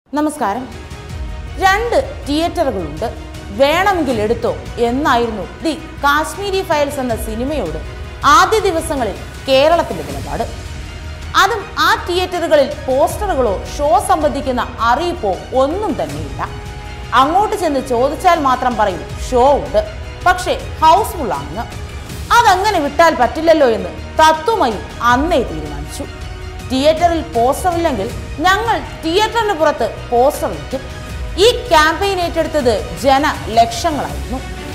നമസ്കാരം രണ്ട് തിയേറ്ററുകളുണ്ട് വേണമെങ്കിൽ എടുത്തോ എന്നായിരുന്നു ദി കാശ്മീരി ഫയൽസ് എന്ന സിനിമയോട് ആദ്യ ദിവസങ്ങളിൽ കേരളത്തിന്റെ നിലപാട് അതും ആ തിയേറ്ററുകളിൽ പോസ്റ്ററുകളോ ഷോ സംബന്ധിക്കുന്ന അറിയിപ്പോ ഒന്നും തന്നെയില്ല അങ്ങോട്ട് ചെന്ന് ചോദിച്ചാൽ മാത്രം പറയും ഷോ ഉണ്ട് പക്ഷേ ഹൗസ്ഫുൾ ആണെന്ന് അതങ്ങനെ വിട്ടാൽ പറ്റില്ലല്ലോ എന്ന് തത്വമായി അന്നേ തീരുമാനിച്ചു തിയേറ്ററിൽ പോസ്റ്റർ ഇല്ലെങ്കിൽ ഞങ്ങൾ തിയേറ്ററിന് പുറത്ത് പോസ്റ്റർ വയ്ക്കും ഈ ക്യാമ്പയിൻ ഏറ്റെടുത്തത് ജന ലക്ഷങ്ങളായിരുന്നു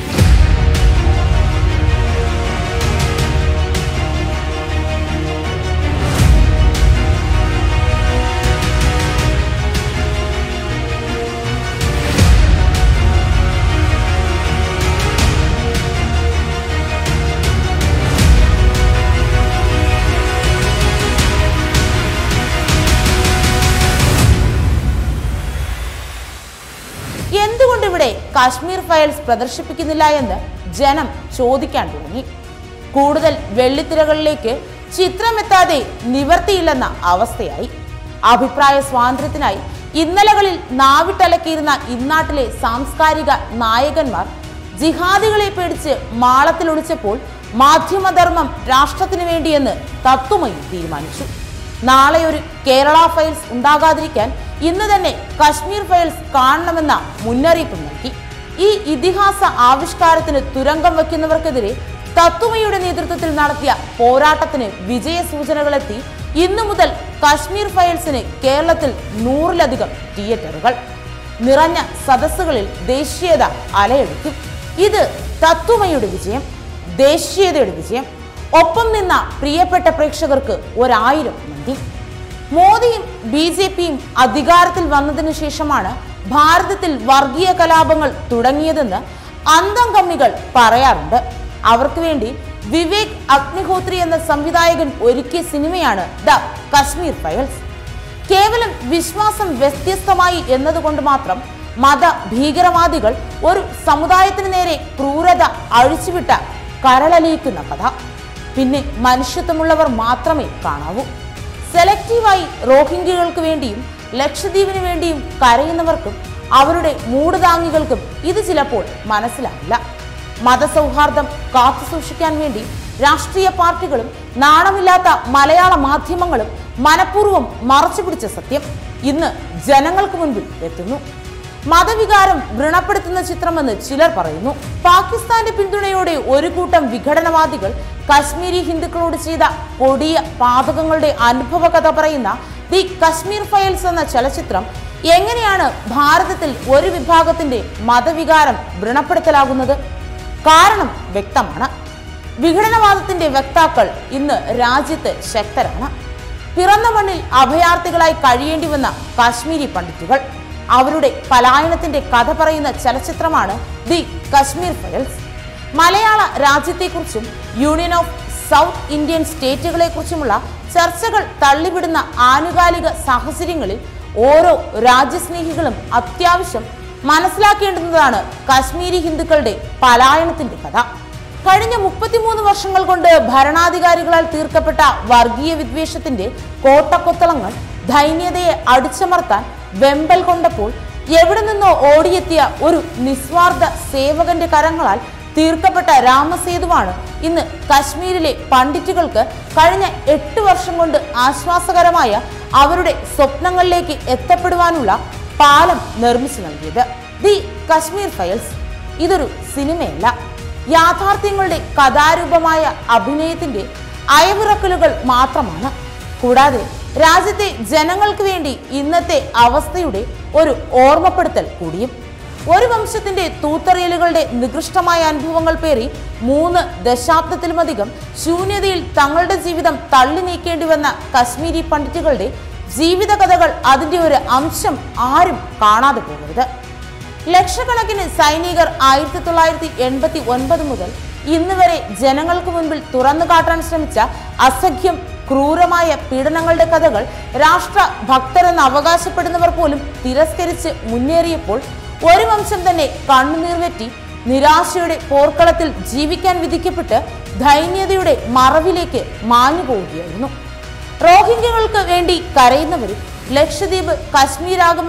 എന്തുകൊണ്ട് ഇവിടെ കാശ്മീർ ഫയൽസ് പ്രദർശിപ്പിക്കുന്നില്ല എന്ന് ജനം ചോദിക്കാൻ തുടങ്ങി കൂടുതൽ വെള്ളിത്തിരകളിലേക്ക് ചിത്രമെത്താതെ നിവർത്തിയില്ലെന്ന അവസ്ഥയായി അഭിപ്രായ സ്വാതന്ത്ര്യത്തിനായി ഇന്നലകളിൽ നാവിട്ടലക്കിയിരുന്ന ഇന്നാട്ടിലെ സാംസ്കാരിക നായകന്മാർ ജിഹാദികളെ പേടിച്ച് മാളത്തിൽ ഒളിച്ചപ്പോൾ മാധ്യമധർമ്മം രാഷ്ട്രത്തിനു വേണ്ടിയെന്ന് തത്വമയി തീരുമാനിച്ചു നാളെ ഒരു കേരള ഫയൽസ് ഉണ്ടാകാതിരിക്കാൻ ഇന്ന് തന്നെ കശ്മീർ ഫയൽസ് കാണണമെന്ന മുന്നറിയിപ്പ് നൽകി ഈ ഇതിഹാസ ആവിഷ്കാരത്തിന് തുരങ്കം വയ്ക്കുന്നവർക്കെതിരെ തത്വമയുടെ നേതൃത്വത്തിൽ നടത്തിയ പോരാട്ടത്തിന് വിജയ സൂചനകളെത്തി ഇന്നു മുതൽ കശ്മീർ ഫയൽസിന് കേരളത്തിൽ നൂറിലധികം തിയേറ്ററുകൾ നിറഞ്ഞ സദസ്സുകളിൽ ദേശീയത അലയെടുക്കും ഇത് തത്വമയുടെ വിജയം ദേശീയതയുടെ വിജയം ഒപ്പം നിന്ന പ്രിയപ്പെട്ട പ്രേക്ഷകർക്ക് ഒരായിരം നന്ദി മോദിയും ബി ജെ പിയും അധികാരത്തിൽ വന്നതിനു ശേഷമാണ് ഭാരതത്തിൽ വർഗീയ കലാപങ്ങൾ തുടങ്ങിയതെന്ന് അന്തം കമ്മികൾ പറയാറുണ്ട് അവർക്ക് വേണ്ടി വിവേക് അഗ്നിഹോത്രി എന്ന സംവിധായകൻ ഒരുക്കിയ സിനിമയാണ് ദ കശ്മീർ ഫയൽസ് കേവലം വിശ്വാസം വ്യത്യസ്തമായി എന്നതുകൊണ്ട് മാത്രം മത ഭീകരവാദികൾ ഒരു സമുദായത്തിന് നേരെ ക്രൂരത അഴിച്ചുവിട്ട കരളലിയിക്കുന്ന കഥ പിന്നെ മനുഷ്യത്വമുള്ളവർ മാത്രമേ കാണാവൂ സെലക്റ്റീവായി റോഹിംഗ്യകൾക്ക് വേണ്ടിയും ലക്ഷദ്വീപിന് വേണ്ടിയും കരയുന്നവർക്കും അവരുടെ മൂടുതാങ്ങികൾക്കും ഇത് ചിലപ്പോൾ മനസ്സിലാവില്ല മതസൗഹാർദ്ദം കാത്തുസൂക്ഷിക്കാൻ വേണ്ടി രാഷ്ട്രീയ പാർട്ടികളും നാണമില്ലാത്ത മലയാള മാധ്യമങ്ങളും മനഃപൂർവ്വം മറച്ചുപിടിച്ച സത്യം ഇന്ന് ജനങ്ങൾക്ക് മുൻപിൽ എത്തുന്നു മതവികാരം വ്രണപ്പെടുത്തുന്ന ചിത്രമെന്ന് ചിലർ പറയുന്നു പാകിസ്ഥാന്റെ പിന്തുണയോടെ ഒരു കൂട്ടം വിഘടനവാദികൾ കശ്മീരി ഹിന്ദുക്കളോട് ചെയ്ത കൊടിയ പാതകങ്ങളുടെ അനുഭവ കഥ പറയുന്ന ദി കശ്മീർ ഫയൽസ് എന്ന ചലച്ചിത്രം എങ്ങനെയാണ് ഭാരതത്തിൽ ഒരു വിഭാഗത്തിന്റെ മതവികാരം വ്രണപ്പെടുത്തലാകുന്നത് കാരണം വ്യക്തമാണ് വിഘടനവാദത്തിന്റെ വക്താക്കൾ ഇന്ന് രാജ്യത്ത് ശക്തരാണ് പിറന്ന മണ്ണിൽ അഭയാർത്ഥികളായി കഴിയേണ്ടി വന്ന കാശ്മീരി പണ്ഡിറ്റുകൾ അവരുടെ പലായനത്തിന്റെ കഥ പറയുന്ന ചലച്ചിത്രമാണ് ദി കശ്മീർ ഫയൽസ് മലയാള രാജ്യത്തെക്കുറിച്ചും യൂണിയൻ ഓഫ് സൗത്ത് ഇന്ത്യൻ സ്റ്റേറ്റുകളെക്കുറിച്ചുമുള്ള ചർച്ചകൾ തള്ളിവിടുന്ന ആനുകാലിക സാഹചര്യങ്ങളിൽ ഓരോ രാജ്യസ്നേഹികളും അത്യാവശ്യം മനസ്സിലാക്കേണ്ടുന്നതാണ് കാശ്മീരി ഹിന്ദുക്കളുടെ പലായനത്തിന്റെ കഥ കഴിഞ്ഞ മുപ്പത്തിമൂന്ന് വർഷങ്ങൾ കൊണ്ട് ഭരണാധികാരികളാൽ തീർക്കപ്പെട്ട വർഗീയ വിദ്വേഷത്തിന്റെ കോട്ടക്കൊത്തളങ്ങൾ ദൈന്യതയെ അടിച്ചമർത്താൻ വെമ്പൽ കൊണ്ടപ്പോൾ എവിടെ നിന്നോ ഓടിയെത്തിയ ഒരു നിസ്വാർത്ഥ സേവകന്റെ കരങ്ങളാൽ തീർക്കപ്പെട്ട രാമസേതുവാണ് ഇന്ന് കശ്മീരിലെ പണ്ഡിറ്റുകൾക്ക് കഴിഞ്ഞ എട്ട് വർഷം കൊണ്ട് ആശ്വാസകരമായ അവരുടെ സ്വപ്നങ്ങളിലേക്ക് എത്തപ്പെടുവാനുള്ള പാലം നിർമ്മിച്ചു നൽകിയത് ദി കശ്മീർ ഫയൽസ് ഇതൊരു സിനിമയല്ല യാഥാർത്ഥ്യങ്ങളുടെ കഥാരൂപമായ അഭിനയത്തിന്റെ അയവിറക്കലുകൾ മാത്രമാണ് കൂടാതെ രാജ്യത്തെ ജനങ്ങൾക്ക് വേണ്ടി ഇന്നത്തെ അവസ്ഥയുടെ ഒരു ഓർമ്മപ്പെടുത്തൽ കൂടിയും ഒരു വംശത്തിന്റെ തൂത്തറിയലുകളുടെ നികൃഷ്ടമായ അനുഭവങ്ങൾ പേറി മൂന്ന് ദശാബ്ദത്തിലുമധികം ശൂന്യതയിൽ തങ്ങളുടെ ജീവിതം തള്ളി നീക്കേണ്ടി വന്ന കശ്മീരി പണ്ഡിറ്റുകളുടെ ജീവിതകഥകൾ അതിന്റെ ഒരു അംശം ആരും കാണാതെ പോകരുത് ലക്ഷക്കണക്കിന് സൈനികർ ആയിരത്തി തൊള്ളായിരത്തി എൺപത്തി ഒൻപത് മുതൽ ഇന്ന് വരെ ജനങ്ങൾക്ക് മുൻപിൽ തുറന്നു കാട്ടാൻ ശ്രമിച്ച അസഖ്യം ക്രൂരമായ പീഡനങ്ങളുടെ കഥകൾ രാഷ്ട്ര ഭക്തരെന്ന് അവകാശപ്പെടുന്നവർ പോലും തിരസ്കരിച്ച് മുന്നേറിയപ്പോൾ ഒരു വംശം തന്നെ കണ്ണുനീർ വെറ്റി നിരാശയുടെ പോർക്കളത്തിൽ ജീവിക്കാൻ വിധിക്കപ്പെട്ട് ദൈന്യതയുടെ മറവിലേക്ക് മാഞ്ഞു പോവുകയായിരുന്നു റോഹിംഗ്യകൾക്ക് വേണ്ടി കരയുന്നവരും ലക്ഷദ്വീപ് കശ്മീരാകുമെന്ന്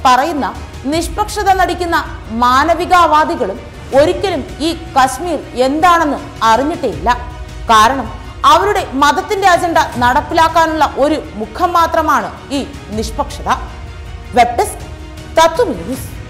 പറയുന്ന നിഷ്പക്ഷത നടിക്കുന്ന മാനവികവാദികളും ഒരിക്കലും ഈ കശ്മീർ എന്താണെന്ന് അറിഞ്ഞിട്ടേയില്ല കാരണം അവരുടെ മതത്തിന്റെ അജണ്ട നടപ്പിലാക്കാനുള്ള ഒരു മുഖം മാത്രമാണ് ഈ നിഷ്പക്ഷത വെബ് ഡെസ്ക് തത്വമി ന്യൂസ്